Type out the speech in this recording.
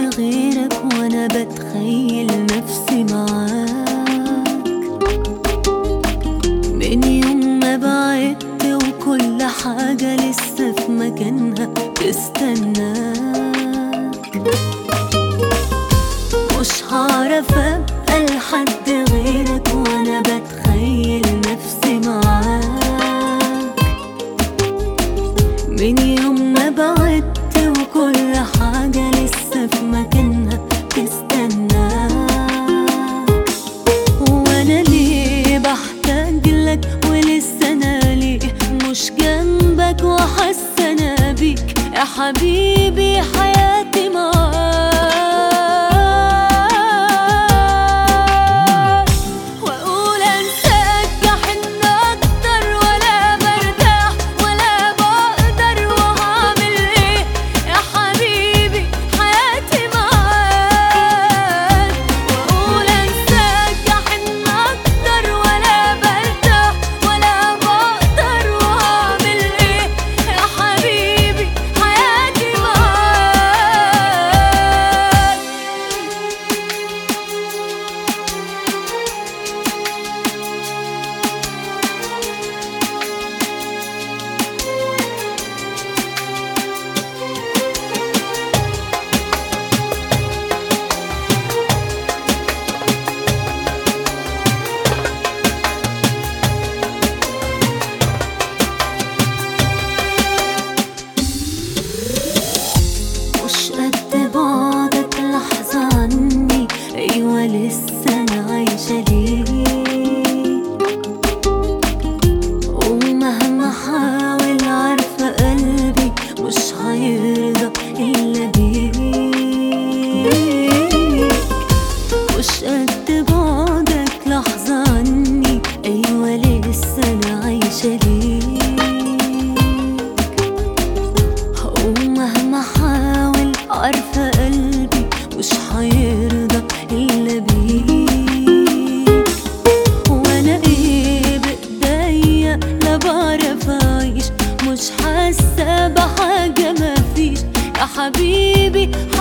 غيرك وانا بتخيل نفسي معاك من يوم ما بعدت وكل حاجة لسه في مكانها تستناك مش هعرف ابقى لحد غيرك وانا بتخيل نفسي معاك من يوم ما بعدت وكل حاجة لسه في مكانها تستناك وانا ليه بحتاج لك ولسه انا ليه مش جنبك وحاسه انا بيك يا حبيبي حياتي معاك واقول انساك احن اكتر ولا برتاح ولا بقدر وهعمل ايه يا حبيبي حياتي معاك واقول انساك احن اكتر ولا برتاح ولا بقدر وهعمل ايه يا حبيبي حياتي معاك مش قد بعدك لحظة عني أيوة لسه أنا عايشة ليك ومهما حاول عارفة قلبي مش هيرضى إلا بيك مش قد بعدك لحظة عني أيوة لسه أنا عايشة ليك ومهما حاول عارفة قلبي مش هيرضى إلا بيك وأنا إيه بإيديا لا بعرف أعيش مش حاسة بحاجة مفيش يا حبيبي